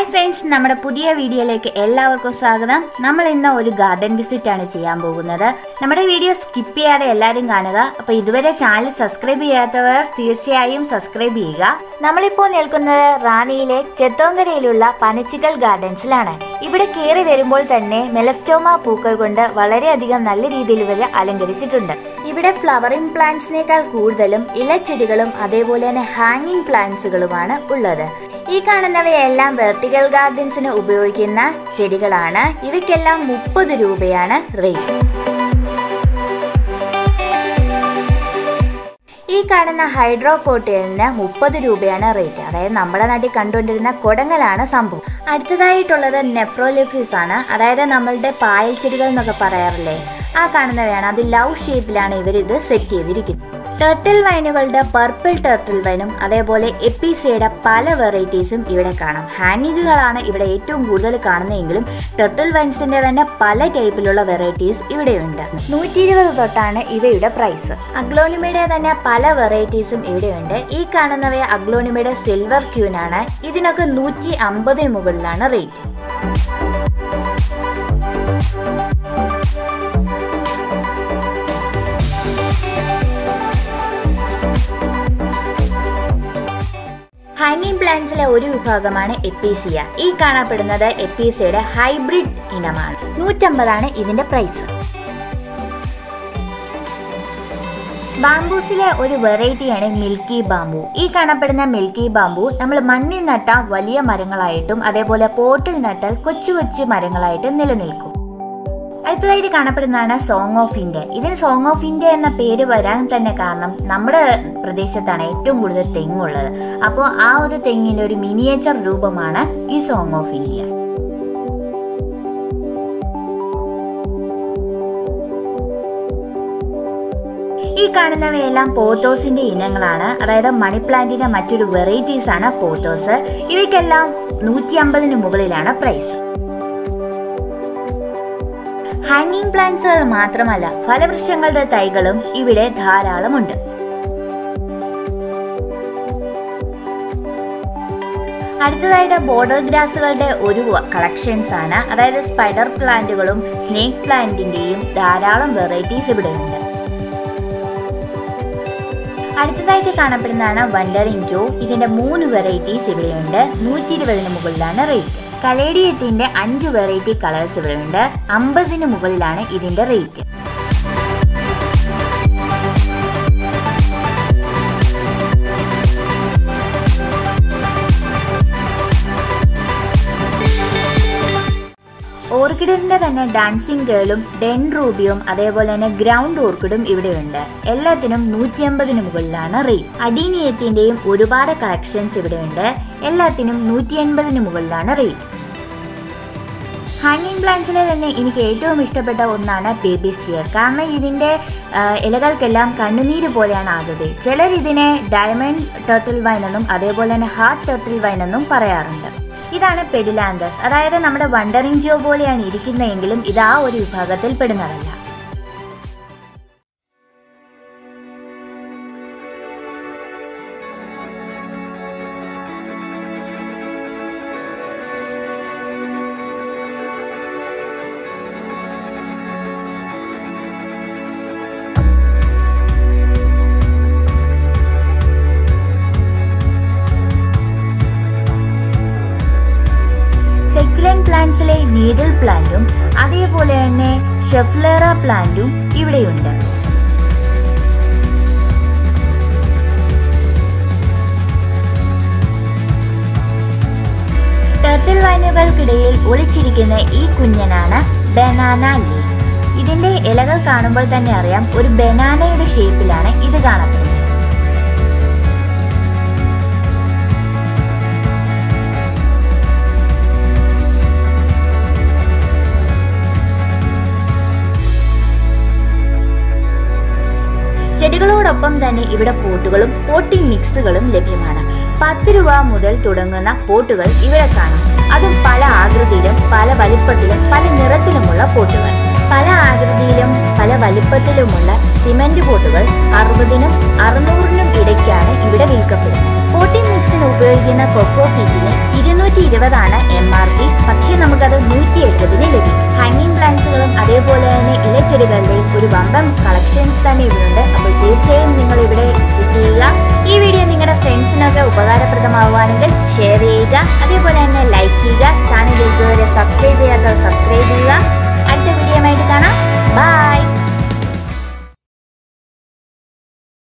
hi friends നമ്മുടെ പുതിയ വീഡിയോയിലേക്ക് എല്ലാവർക്കും സ്വാഗതം നമ്മൾ ഇന്ന് ഒരു ഗാർഡൻ വിസിറ്റ് ആണ് ചെയ്യാൻ പോകുന്നത് നമ്മുടെ വീഡിയോ സ്കിപ്പ് ചെയ്യാതെ എല്ലാവരും കാണുക അപ്പൊ ഇതുവരെ ചാനൽ സബ്സ്ക്രൈബ് ചെയ്യാത്തവർ തീർച്ചയായും സബ്സ്ക്രൈബ് ചെയ്യുക നമ്മളിപ്പോൾ നിൽക്കുന്നത് റാന്നിയിലെ ചെത്തോങ്കരയിലുള്ള പനച്ചിക്കൽ ഗാർഡൻസിലാണ് ഇവിടെ കയറി വരുമ്പോൾ തന്നെ മെലസ്റ്റോമ പൂക്കൾ കൊണ്ട് വളരെയധികം നല്ല രീതിയിൽ ഇവരെ അലങ്കരിച്ചിട്ടുണ്ട് ഇവിടെ ഫ്ലവറിംഗ് പ്ലാന്റ്സിനേക്കാൾ കൂടുതലും ഇലച്ചെടികളും അതേപോലെ തന്നെ ഹാങ്ങിങ് പ്ലാന്റ്സുകളുമാണ് ഉള്ളത് ഈ കാണുന്നവയെല്ലാം വെർട്ടിക്കൽ ഗാർഡൻസിന് ഉപയോഗിക്കുന്ന ചെടികളാണ് ഇവയ്ക്കെല്ലാം മുപ്പത് രൂപയാണ് റേറ്റ് ഈ കാണുന്ന ഹൈഡ്രോപോട്ടിലിന് മുപ്പത് രൂപയാണ് റേറ്റ് അതായത് നമ്മുടെ നാട്ടിൽ കണ്ടുകൊണ്ടിരുന്ന കൊടങ്ങലാണ് സംഭവം അടുത്തതായിട്ടുള്ളത് നെഫ്രോലിഫിസ് ആണ് അതായത് നമ്മളുടെ പായൽ ചെടികൾ എന്നൊക്കെ പറയാറില്ലേ ആ കാണുന്നവയാണ് അത് ലവ് ഷേപ്പിലാണ് ഇവർ ഇത് സെറ്റ് ചെയ്തിരിക്കുന്നത് ടർട്ടിൽ വൈനുകളുടെ പർപ്പിൾ ടർട്ടിൽ വൈനും അതേപോലെ എപ്പിസയുടെ പല വെറൈറ്റീസും ഇവിടെ കാണാം ഹാങ്ങിങ്ങുകളാണ് ഇവിടെ ഏറ്റവും കൂടുതൽ കാണുന്നതെങ്കിലും ടർട്ടിൽ വൈൻസിന്റെ തന്നെ പല ടൈപ്പിലുള്ള വെറൈറ്റീസ് ഇവിടെയുണ്ട് നൂറ്റി ഇരുപത് തൊട്ടാണ് ഇവയുടെ പ്രൈസ് അഗ്ലോണിമയുടെ തന്നെ പല വെറൈറ്റീസും ഇവിടെയുണ്ട് ഈ കാണുന്നവ അഗ്ലോണിമയുടെ സിൽവർ ക്യൂൻ ആണ് ഇതിനൊക്കെ നൂറ്റി അമ്പതിന് മുകളിലാണ് റേറ്റ് ഹാങ്ങിങ് പ്ലാന്റ്സിലെ ഒരു വിഭാഗമാണ് എപ്പീസിയ ഈ കാണപ്പെടുന്നത് എപ്പീസിയയുടെ ഹൈബ്രിഡ് ഇനമാണ് നൂറ്റമ്പതാണ് ഇതിന്റെ പ്രൈസ് ബാംബൂസിലെ ഒരു വെറൈറ്റിയാണ് മിൽക്കി ബാംബു ഈ കാണപ്പെടുന്ന മിൽക്കി ബാംബു നമ്മൾ മണ്ണിൽ നട്ട വലിയ മരങ്ങളായിട്ടും അതേപോലെ പോട്ടിൽ നട്ടാൽ കൊച്ചു കൊച്ചു മരങ്ങളായിട്ടും നിലനിൽക്കും അടുത്തതായിട്ട് കാണപ്പെടുന്നതാണ് സോങ് ഓഫ് ഇന്ത്യ ഇതിന് സോങ് ഓഫ് ഇന്ത്യ എന്ന പേര് വരാൻ തന്നെ കാരണം നമ്മുടെ പ്രദേശത്താണ് ഏറ്റവും കൂടുതൽ തെങ്ങുള്ളത് അപ്പോൾ ആ ഒരു തെങ്ങിന്റെ ഒരു മിനിയേച്ചർ രൂപമാണ് ഈ സോങ് ഓഫ് ഇന്ത്യ ഈ കാണുന്നവയെല്ലാം പോത്തോസിന്റെ ഇനങ്ങളാണ് അതായത് മണി പ്ലാന്റിന്റെ മറ്റൊരു വെറൈറ്റീസ് ആണ് പോത്തോസ് ഇവയ്ക്കെല്ലാം നൂറ്റി അമ്പതിന് മുകളിലാണ് പ്രൈസ് ഹാങ്ങിങ് പ്ലാന്റ്സുകൾ മാത്രമല്ല ഫലവൃക്ഷങ്ങളുടെ തൈകളും ഇവിടെ ധാരാളമുണ്ട് അടുത്തതായിട്ട് ബോർഡർ ഗ്രാസുകളുടെ ഒരു കളക്ഷൻസ് ആണ് അതായത് സ്പൈഡർ പ്ലാന്റുകളും സ്നേക്ക് പ്ലാന്റിന്റെയും ധാരാളം വെറൈറ്റീസ് ഇവിടെ ഉണ്ട് അടുത്തതായിട്ട് കാണപ്പെടുന്നതാണ് വണ്ടറിംഗ് ജോ ഇതിന്റെ മൂന്ന് വെറൈറ്റീസ് ഇവിടെയുണ്ട് നൂറ്റി ഇരുപതിന് മുകളിലാണ് റേറ്റ് കലേഡിയത്തിന്റെ അഞ്ച് വെറൈറ്റി കളേഴ്സ് ഇവിടെയുണ്ട് അമ്പതിന് മുകളിലാണ് ഇതിന്റെ റേറ്റ് ഓർക്കിഡിന്റെ തന്നെ ഡാൻസിങ് ഗേളും ഡെൻ റൂബിയും അതേപോലെ തന്നെ ഗ്രൗണ്ട് ഓർക്കിഡും ഇവിടെയുണ്ട് എല്ലാത്തിനും നൂറ്റി അമ്പതിന് മുകളിലാണ് റേറ്റ് അഡീനിയത്തിന്റെയും ഒരുപാട് കളക്ഷൻസ് ഇവിടെയുണ്ട് എല്ലാത്തിനും നൂറ്റി എൺപതിന് മുകളിലാണ് റേറ്റ് ഹാങ്ങിങ് പ്ലാന്റ്സിലെ തന്നെ എനിക്ക് ഏറ്റവും ഇഷ്ടപ്പെട്ട ഒന്നാണ് ബേബി സ്റ്റിയർ കാരണം ഇതിന്റെ ഇലകൾക്കെല്ലാം കണ്ണുനീര് പോലെയാണ് ആകൃതി ചിലർ ഇതിനെ ഡയമണ്ട് ടർട്ടിൽ വൈൻ എന്നും അതേപോലെ തന്നെ ഹാർട്ട് ടർട്ടിൽ വൈൻ എന്നും പറയാറുണ്ട് ഇതാണ് പെഡിലാന്തസ് അതായത് നമ്മുടെ വണ്ടറിംഗ് ജിയോ പോലെയാണ് ഇരിക്കുന്നതെങ്കിലും ഇത് ആ ഒരു വിഭാഗത്തിൽ പെടുന്നതല്ല സെക്യുലൻ പ്ലാന്റ്സിലെ നീഡിൽ പ്ലാന്റും അതേപോലെ തന്നെ ഷെഫ്ലേറ പ്ലാന്റും ഇവിടെയുണ്ട് ടെർട്ടിൽ വൈനുകൾക്കിടയിൽ ഒളിച്ചിരിക്കുന്ന ഈ കുഞ്ഞനാണ് ബനാന ലീ ഇതിന്റെ ഇലകൾ കാണുമ്പോൾ തന്നെ അറിയാം ഒരു ബനാനയുടെ ഷേപ്പിലാണ് ഇത് കാണപ്പെടുന്നത് ചെടികളോടൊപ്പം തന്നെ ഇവിടെ പോട്ടുകളും പോട്ടിംഗ് മിക്സുകളും ലഭ്യമാണ് പത്ത് രൂപ മുതൽ തുടങ്ങുന്ന പോട്ടുകൾ ഇവിടെ കാണാം അതും പല ആകൃതിയിലും പല വലിപ്പത്തിലും പല നിറത്തിലുമുള്ള പോട്ടുകൾ പല ആകൃതിയിലും പല വലിപ്പത്തിലുമുള്ള സിമന്റ് പോട്ടുകൾ അറുപതിനും അറുന്നൂറിനും ഇടയ്ക്കാണ് ഇവിടെ വിൽക്കപ്പെടുന്നത് പോട്ടിംഗ് മിക്സിന് ഉപയോഗിക്കുന്ന കൊക്കോ പീറ്റിന് ഇരുന്നൂറ്റി മുന്നൂറ്റി ഇരുപതാണ് എം ആർ പി പക്ഷേ നമുക്കത് നൂറ്റി എഴുപതിന് ലഭിക്കും ഹാങ്ങിങ് പ്ലാന്റ്സുകളും അതേപോലെ തന്നെ ഇലച്ചെടികളുടെയും ഒരു വമ്പൻ കളക്ഷൻസ് തന്നെ ഇവിടുണ്ട് അപ്പോൾ തീർച്ചയായും നിങ്ങൾ ഇവിടെ വിസിറ്റ് ചെയ്യുക ഈ വീഡിയോ നിങ്ങളുടെ ഫ്രണ്ട്സിനൊക്കെ ഉപകാരപ്രദമാവുകയാണെങ്കിൽ ഷെയർ ചെയ്യുക അതേപോലെ തന്നെ